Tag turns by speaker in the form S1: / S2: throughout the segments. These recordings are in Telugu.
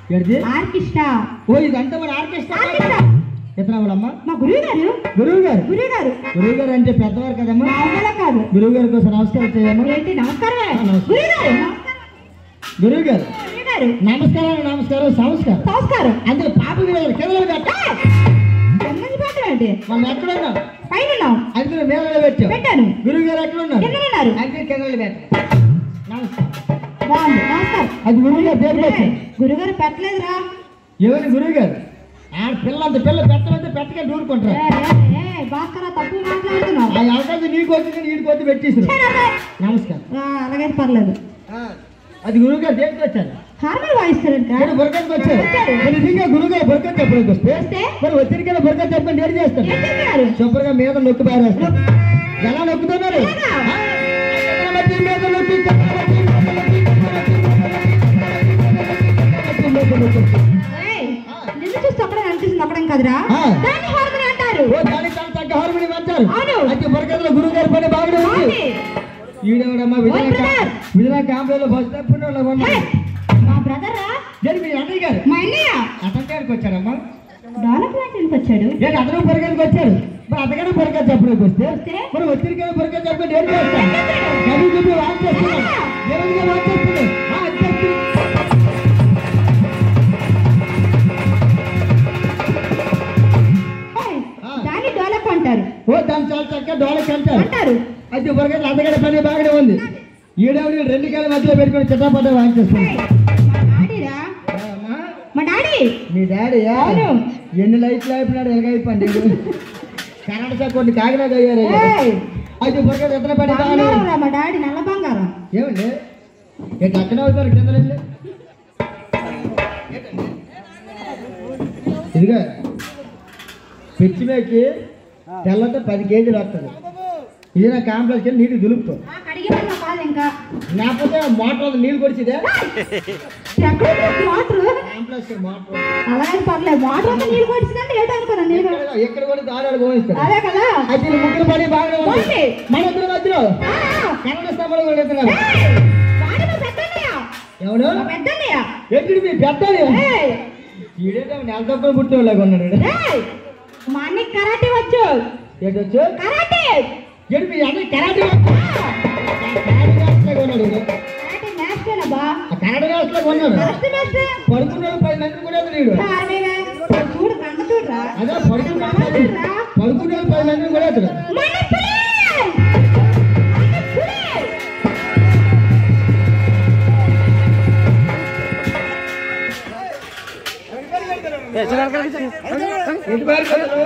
S1: ఏడిది
S2: ఆర్కిస్ట్రా
S1: ఓ ఇదంతా మన ఆర్కెస్ట్రా
S2: ఆర్కెస్ట్రా
S1: ఎత్తనావాళ్ళమ్మా
S2: మా గురువు గారు
S1: గురువు గారు
S2: గురువు గారు
S1: గురువు గారు అంటే పెద్దవారు కదమ్మా
S2: మామూలు కాదు
S1: గురువు గారి కోసం నమస్కారం చేయమ్మా
S2: ఏంటి నమస్కారమే
S1: ఆ, నమస్కారం.
S2: గురువు గారు నమస్కారం.
S1: గురువు గారు
S2: గురువు గారు
S1: నమస్కారం నమస్కారం సంస్కారం
S2: నమస్కారం
S1: అందులో పాప మీద కిందలు పెట్ట
S2: ఎన్నది పెట్టండి
S1: మనం ఎక్కడ ఉన్నాం
S2: పైన ఉన్నాం
S1: అందులో మీద పెట్టాం
S2: పెట్టాను
S1: గురువు గారు ఎక్కడ ఉన్నారు
S2: కింద ఉన్నారు
S1: అందుకే కిందలు పెట్ట నమస్కారం
S2: బాగుంది నమస్కారం
S1: అది గురువు గారు పేరు పెట్టారు
S2: గురుగారు పెట్టలేదురా
S1: ఎవరి గురువు గారు ఆ పిల్ల అంత పిల్ల పెట్టమంటే పెట్టగా
S2: ఏ,
S1: దూరుకుంటారు
S2: ఏ, ఏ, భాస్కర తప్పు మాట్లాడుతున్నావు
S1: ఆ అవకాశం నీకు వచ్చింది నీకు వచ్చి పెట్టేసారు నమస్కారం
S2: ఆ, అలాగైతే పర్లేదు
S1: ఆ, అది గురువు గారు దేనికి వచ్చారు
S2: హార్మోన్ వాయిస్తారంట
S1: నేను బురకకి వచ్చారు మరి నిజంగా గురువు గారు బురకకి చెప్పడానికి వస్తే
S2: వస్తే
S1: మరి వచ్చిన బురకకి చెప్పని ఏడు చేస్తాను
S2: ఏం చేస్తున్నారు
S1: శుభ్రంగా మీద నొక్కి పారేస్తాను ఎలా నొక్కుతున్నారు
S2: ఎలాగా?
S1: ఆ, చక్రవర్తి మీద నొక్కి, చక్రవర్తి మీద నొక్కి, చక్రవర్తి మీద నొక్కి.
S2: ఏయ్, నిన్ను చూస్తే ఒకడే అనిపిస్తుంది ఒకడం కదరా
S1: ఆ.
S2: దాన్ని హార్మోన్ అంటారు
S1: ఓ దానికి చాలా తగ్గ హార్మోని వచ్చారు
S2: అవును.
S1: అయితే బురకలో గురువు గారి పని బాగానే ఉంది
S2: బాగుంది.
S1: ఈడేవాడమ్మా
S2: ఓ
S1: విజయనగర
S2: బ్రదర్.
S1: విజయనగర క్యాంపులో బస్ తప్పున
S2: హే, మా బ్రదర్ రా
S1: జరి మీ అన్నయ్య గారు
S2: మా అన్నయ్య
S1: అతగారికి వచ్చారమ్మా
S2: డెవలప్మెంట్ ఎందుకు వచ్చాడు
S1: ఏంటి అతను బురకకి వచ్చారు మరి అతగానే బురక చెప్పడానికి వస్తే
S2: వస్తే?
S1: మరి వచ్చిరికైనా బురక చెప్పండి ఏం చేస్తాం కవి చూపి వాచ్ చేస్తున్నాం ఎవరిగా వాచ్ చేస్తున్నాం ఆ, అది చేస్తున్నాం.
S2: ఏయ్,
S1: ఆ.
S2: దాన్ని డెవలప్ అంటారు
S1: ఓ దాన్ని చాలా చక్కగా డోలకి అంటారు
S2: అంటారు
S1: అయితే బురకలు అతగాడి పని బాగానే ఉంది ఈడేవిడ రెండు కాళ్ళ మధ్యలో పెట్టుకొని చిట్టపడ్డ వాచ్ చేస్తున్నాం
S2: ఏయ్, మా డాడీరా
S1: అమ్మా,
S2: మా డాడీ
S1: మీ డాడీ
S2: అవును.
S1: ఎన్ని లైట్లు అయిపోయినాడు ఎలాగైపోయింది కర్ణాటక కొన్ని కాకినాడ అయ్యారు
S2: ఏయ్,
S1: అయితే బురకలు ఎత్తన పడి బాగానే ఉంది.
S2: బంగారం రా మా డాడీ నల్ల బంగారం
S1: ఏమండి ఇట్లా అక్కడ అవుతారు కింద వెళ్ళి ఇదిగా పిచ్చి మేకి తెల్లతో పది కేజీలు వస్తుంది ఇది నా కాంప్లెక్స్కి వెళ్ళి నీటికి దులుపుతాం
S2: ఆ, కడిగే పని కాదు ఇంకా
S1: లేకపోతే మోటార్ నీళ్ళు కొడిచిదే
S2: ఎక్కడ వాటర్
S1: కాంప్లెక్స్ మోటార్
S2: అలాగే పర్లేదు వాటర్ అంతా నీళ్ళు కొట్టిందంటే ఏంటో అనుకున్నాను నేను
S1: ఎక్కడ- ఎక్కడ కూడా దాడాలు పోయిస్తారు
S2: అదే కదా
S1: అయితే ఈ ముగ్గురు పని బాగానే ఉంది
S2: బాగుంది.
S1: మన ఇద్దరు మధ్యలో
S2: ఆ,
S1: కన్నడ స్తంభాలు కూడా ఎత్తున్నారు
S2: ఏయ్, వాడు మా పెద్దన్నయ్య
S1: ఎవడు
S2: మా పెద్దన్నయ్య
S1: ఎప్పుడు మీ పెద్దాడు
S2: ఏయ్,
S1: ఈడేటో నెల తక్కువ పుట్టేవాళ్ళగా ఉన్నాడు ఈడు.
S2: ఏయ్, మా అన్నకి కరాటే వచ్చు
S1: ఏంటొచ్చు
S2: కరాటే
S1: ఏంటి మీ అన్నయ్య కరాటే వచ్చు? కరాటే మాస్టర్లాగా ఉన్నాడు ఈడు.
S2: కరాటే మాస్టర్ అబ్బా
S1: ఆ కరాటే మాస్టర్లాగా ఉన్నాడు
S2: మాస్టర్ మాస్టర్
S1: పడుకున్నాడు పది మంది కూడా వీడు
S2: అరవైవే. చూడు కంద చూడరా
S1: అదే పడుకున్నాడు పడుకున్నాడు పది మంది కూడా అతడు
S2: మన పులి! మన పులి!
S1: ఇంటి పేరు కదా?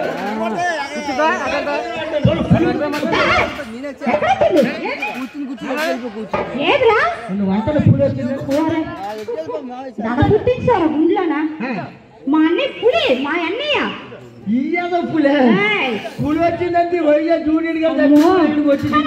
S2: ఎక్కడొచ్చింది? ఏదిరా
S1: నిన్ను వంటలు పూలు వచ్చింది
S2: ఓరే. దడ పుట్టించారు గుండ్లోనా మా అన్నయ్య పులి మా అన్నయ్య
S1: ఇయ్యేదో పూలే
S2: ఏయ్,
S1: పూలు వచ్చిందంటే వైద్య జూనియర్ గారు
S2: అమ్మో.
S1: ఇక్కడికి వచ్చింది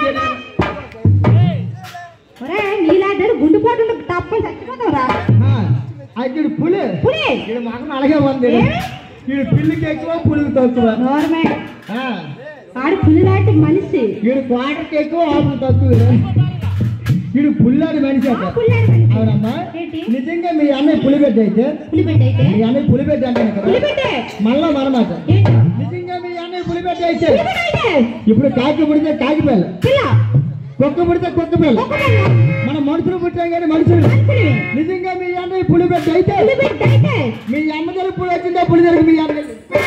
S2: ఒరే నీలాంటి గుండుపోటు తప్పని చచ్చిపోతావురా
S1: అయితే ఈడు పులి
S2: పులి
S1: ఈడు మాకు అలాగే ఉంది
S2: ఏమి?
S1: ఈడు పిల్లికి ఎక్కువ పులికి తక్కువ
S2: నోరమే
S1: ఆ,
S2: ఆడు పులి లాంటి మనిషి
S1: ఈడు క్వార్టర్కి ఎక్కువ ఆపు తక్కువ ఈడు పుల్లాడి మనిషి
S2: ఆ
S1: అట
S2: పులి లాంటి మనిషి
S1: అవునమ్మా
S2: ఏంటి?
S1: నిజంగా మీ అన్నయ్య పులిబెడ్డ అయితే
S2: పులిబెట్ట అయితే
S1: మీ అన్నయ్య పులిబెడ్డ అంటాను కదా
S2: పులిబెట్టే
S1: మళ్ళా మనమాట
S2: ఏంటి?
S1: నిజంగా మీ అన్నయ్య పులిబెడ్డ అయితే
S2: పులిబెట్ట అయితే
S1: ఇప్పుడు కాకి పుడితే కాకి పిల్ల
S2: పిల్ల
S1: కుక్క పుడితే కుక్క పిల్ల
S2: ఒక్క పిల్ల
S1: మన మనుషులు పుట్టాం కానీ మనుషులు
S2: మనుషులు
S1: నిజంగా మీ అన్నయ్య పులిబెడ్డ అయితే
S2: పులిబెట్ట అయితే
S1: మీ అమ్మ దగ్గర పులి వచ్చిందా పులి దగ్గర మీ అన్న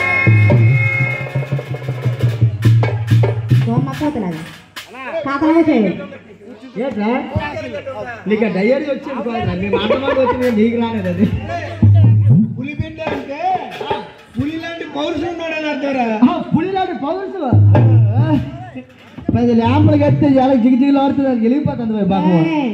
S2: దోమ పోతలాగా కాకలాగా చేయాలి
S1: ఏట్లా నీకు డయరీ వచ్చింది కాదురా మీ మాట మాట వచ్చింది నీకు రాలేదు అది
S3: పులి బిడ్డ అంటే పులి లాంటి పౌరుషం ఉన్నాడని అర్థరా
S1: ఆ, పులి లాంటి పవర్స్ పది ల్యాంపులు కడితే చాలా జిగిజిగిలు ఆడుతుంది అది వెళ్ళిపోతుంది పోయి బాబు
S2: ఏయ్,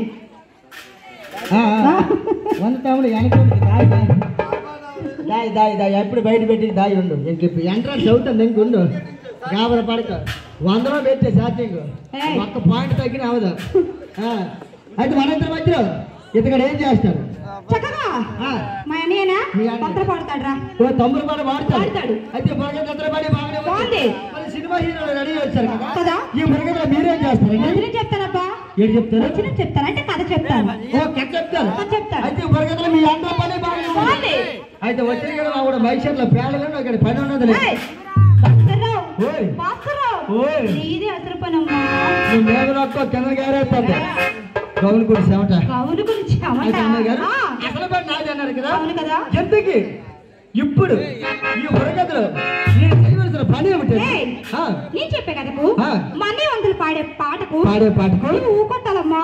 S1: వంద తమ్ముడు వెనక దాయి దాయి దాయి దాయి దాయి ఎప్పుడు బయట పెట్టి దాయి ఉండు ఇంక ఇప్పుడు ఎంట్రన్స్ అవుతుంది ఇంక ఉండు గాబర పడక వందలో పెట్టే చార్జింగ్
S2: ఏయ్.
S1: ఒక్క పాయింట్ తగ్గిన అవదు ఆ, అయితే మన ఇద్దరి మధ్యలో ఇతగాడు ఏం చేస్తాడు
S2: చక్కగా
S1: ఆ,
S2: మా అన్నయ్యనా
S1: మీ అన్నయ్య.
S2: పత్ర పడతాడ్రా
S1: ఓ తమ్ముడు పాట వాడతాడు
S2: వాడతాడు.
S1: అయితే బాగా తత్రపాడి బాగానే ఉంది.
S2: బాగుంది.
S1: మరి సినిమా హీరోలు రెడీ వచ్చారు కదా
S2: కదా
S1: ఈ మురగలో మీరేం చేస్తారు
S2: వచ్చిన చెప్తానబ్బా
S1: ఏం చెప్తారు
S2: వచ్చిన చెప్తాను అంటే కథ చెప్తాను
S1: ఓ కథ చెప్తారు
S2: కథ చెప్తాను.
S1: అయితే మురగలో మీ అందరి పని బాగానే ఉంది.
S2: బాగుంది.
S1: అయితే వచ్చిన కదా మా కూడా మైసూర్లో పేడలు అక్కడ పని ఉన్నది
S2: ఏయ్, భాస్కర్రావు,
S1: ఓయ్.
S2: భాస్కర్రావు,
S1: ఓయ్.
S2: నీదే అసలు పనమ్మా
S1: నువ్వు మీద నొక్కో కింద గారేస్తుంది గౌన్ కూడా చెమట
S2: కవులు గురించి చెమట.
S1: అయితే అమ్మాయి గారు
S2: ఆ,
S1: అసలు పని నాది అన్నారు కదా
S2: అవును కదా
S1: ఎందుకు ఇప్పుడు ఈ బుర్రకథలో నేను చేయవలసిన పని ఏమిటి
S2: ఏయ్,
S1: ఆ,
S2: నేను చెప్పే కదకు
S1: ఆ.
S2: మనీ వందలు పాడే పాటకు
S1: పాడే పాటకు
S2: నువ్వు ఊకొట్టాలమ్మా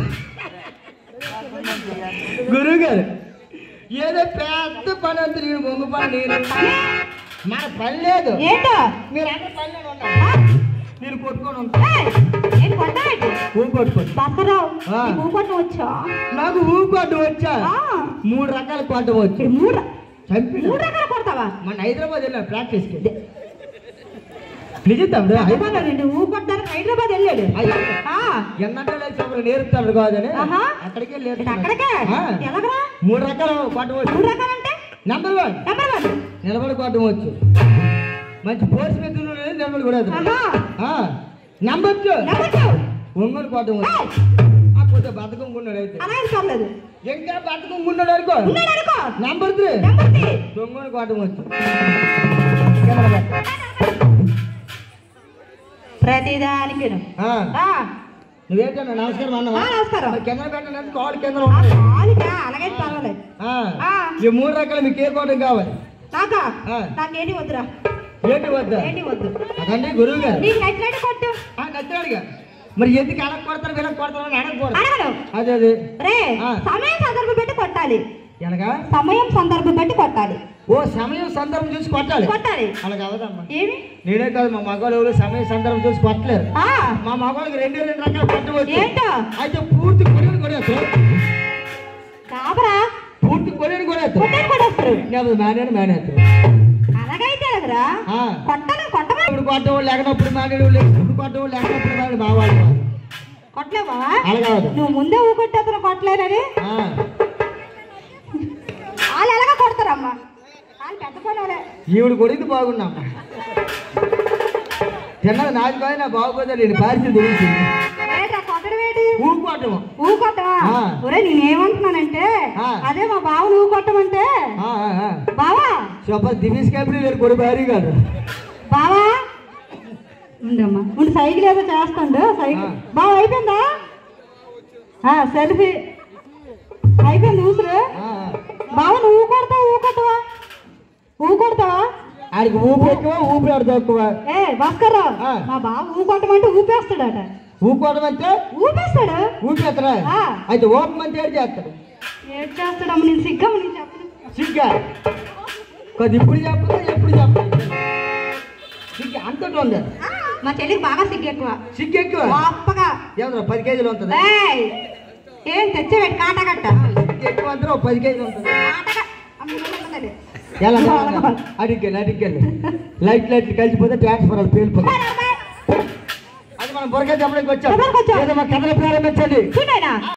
S1: గురువు గారు ఏదో పెద్ద పని అంతా నేను మొంగు పని నేను మన పని లేదు
S2: ఏంటో
S1: మీరు అన్న పనిలో
S2: ఆ,
S1: మీరు కొట్టుకొని ఉంటారు
S2: ఏయ్, నేను కొట్టాడు
S1: ఊ కొట్టుకోండి
S2: భాస్కర్రావు
S1: ఆ.
S2: నీకు ఊకొట్టం వచ్చా
S1: నాకు ఊ కొట్టు వచ్చా
S2: ఆ,
S1: మూడు రకాల కొట్టు వచ్చు
S2: ఇక్కడ మూడు
S1: చంపి
S2: మూడు రకాలు కొడతావా
S1: మన హైదరాబాద్ వెళ్ళాను ప్రాక్టీస్కి నిజం తమ్ముడు
S2: హైదరాబాద్ రెండు ఊకొట్టడానికి హైదరాబాద్ వెళ్ళాడు ఆ,
S1: ఎన్నంటే లేచి నేర్పుతాడు కాదని
S2: ఆహా.
S1: అక్కడికే
S2: ఇది
S1: లేదు
S2: అక్కడికే ఎలాగరా
S1: మూడు రకాల కొట్టవచ్చు
S2: మూడు రకాలంటే
S1: నెంబర్ వన్
S2: నెంబర్ వన్
S1: నిలబడి కొట్టవచ్చు మంచి పోస్ట్ మెత్తులు నిలబడి కూడా
S2: ఆహా
S1: number two
S2: number two
S1: Ongole కొట్టవచ్చు
S2: ఏయ్,
S1: ఆ కొంచెం బతకం ఉన్నాడు అయితే
S2: అలా ఏం పర్లేదు
S1: ఇంకా బతకం ఉన్నాడు అనుకో
S2: ఉన్నాడు అనుకో
S1: నెంబర్ త్రీ
S2: నెంబర్ త్రీ
S1: దొంగను కొట్టవచ్చు కెమెరా పెట్ట.
S2: ప్రతిదానికి
S1: ఆ,
S2: ఆ,
S1: నువ్వేంటన్నా నమస్కారం అన్నవా
S2: ఆ, నమస్కారం.
S1: మరి కింద పెట్టినట్టు కాల్ కింద
S2: ఆ,
S1: ఉంటుంది
S2: కాదుగా, అలాగే పర్వాలేదు
S1: ఆ,
S2: ఆ.
S1: ఈ మూడు రకాలు మీకు ఏ కోటం కావాలి
S2: నాకా
S1: ఆ.
S2: నాకేంటి వద్దురా
S1: ఏంటి వద్దా
S2: ఏంటి వద్దు
S1: అదండి గురువు గారు
S2: నీకు నచ్చినట్టు కొట్టు
S1: ఆ, నచ్చాడుగా మరి ఎందుకు అడగ కొడతారు వీళ్ళకి కొడతారు అని అడగకూడదు
S2: అడగను
S1: అదే అదే
S2: రే
S1: ఆ.
S2: సమయం సందర్భం బట్టి కొట్టాలి
S1: ఎలాగా
S2: సమయం సందర్భం బట్టి కొట్టాలి
S1: ఓ సమయం సందర్భం చూసి కొట్టాలి
S2: కొట్టాలి
S1: అలాగ అవదమ్మా
S2: ఏమి
S1: నేనే కాదు మా మగవాళ్ళు ఎవరు సమయం సందర్భం చూసి కొట్టలేరు
S2: ఆ
S1: మా మగవాళ్ళకి రెండే రెండు రకాలు కొట్టవచ్చు
S2: ఏంటో
S1: అయితే పూర్తి కొరియన్ కొడేస్తారు
S2: కాబరా
S1: పూర్తి కొరియన్ కొడేస్తారు
S2: కొట్టేది కొట్టేస్తారు
S1: లేకపోతే మేనేడు మేనేస్తారు
S2: అలాగైతే ఎలాగరా
S1: ఆ.
S2: కొట్టాలి కొట్టమా
S1: ఇప్పుడు కొట్టడం లేకపోతే మేనేడు ఇప్పుడు కొట్టడం లేకపోతే మేనేడు బావాడు
S2: కొట్టలేవా
S1: అలాగే అవదు
S2: నువ్వు ముందే ఊకొట్టేతను కొట్టలేరని
S1: ఆ,
S2: వాళ్ళు ఎలాగ కొడతారమ్మా వాళ్ళు పెద్ద పని
S1: ఈవిడ కొడింది బాగున్నామ్మా తిన్నది నాది కాదు నా బాగోదే నేను పారిసి తెలిసింది
S2: ఏంట్రా కొట్టడం ఏంటి
S1: ఊకోవటం
S2: ఊకొట్టవా
S1: ఆ.
S2: ఒరే నేనేమంటున్నానంటే
S1: ఆ.
S2: అదే మా బావను ఊకొట్టమంటే
S1: ఆ, ఆ, ఆ.
S2: బావా
S1: చెప్ప దినేష్ కంపెనీ లేరు కొడి భారీ కాదు
S2: బావా ఉండమ్మా ఉండి సైకిల్ ఏదో చేస్తాడు సైకిల్
S1: ఆ.
S2: బావ అయిపోయిందా ఆ, సెల్ఫీ అయిపోయింది ఊసురు
S1: ఆ, ఆ.
S2: బావ నువ్వు కొడతావా ఊ కొట్టవా ఊ కొడతావా
S1: ఆడికి ఊపి ఎక్కువ ఊపి ఆడు తక్కువ
S2: ఏ భాస్కర్
S1: ఆ.
S2: మా బావ ఊ కొట్టమంటే ఊపేస్తాడట
S1: ఊకోవడం అంటే
S2: ఊపేస్తాడు
S1: ఊపేత్తరా
S2: ఆ.
S1: అయితే ఓపం అంటే ఏడు చేస్తాడు
S2: ఏడ్ చేస్తాడమ్మ నేను సిగ్గమ్మ నేను చెప్పను
S1: సిగ్గా కొద్ది ఇప్పుడు చెప్పదు ఎప్పుడు చెప్పదు సిగ్గు అంతటి ఉంది
S2: ఆ, మా చెల్లికి బాగా సిగ్గు ఎక్కువ
S1: సిగ్గు ఎక్కువ
S2: గొప్పగా
S1: ఏమన్నా పది కేజీలు ఉంటుంది
S2: ఏయ్ ఏం తెచ్చేవాడు కాటగట్ట
S1: సిగ్గు ఎక్కువ అంటే ఒక పది కేజీలు ఉంటుంది
S2: కాటగ అమ్మ, ఇవ్వమంటే ఉన్నది.
S1: ఎలా అడిగ్గాను అడిగ్గాను లైట్ లైట్ కలిసిపోతే ట్రాన్స్ఫర్ పేలిపోతుంది
S2: బాయ్, బాయ్.
S1: అది మనం బొరగా చెప్పడానికి వచ్చాం
S2: చెప్పడానికి వచ్చాం.
S1: ఏదో మా కథలు ప్రారంభించండి
S2: చూడాయినా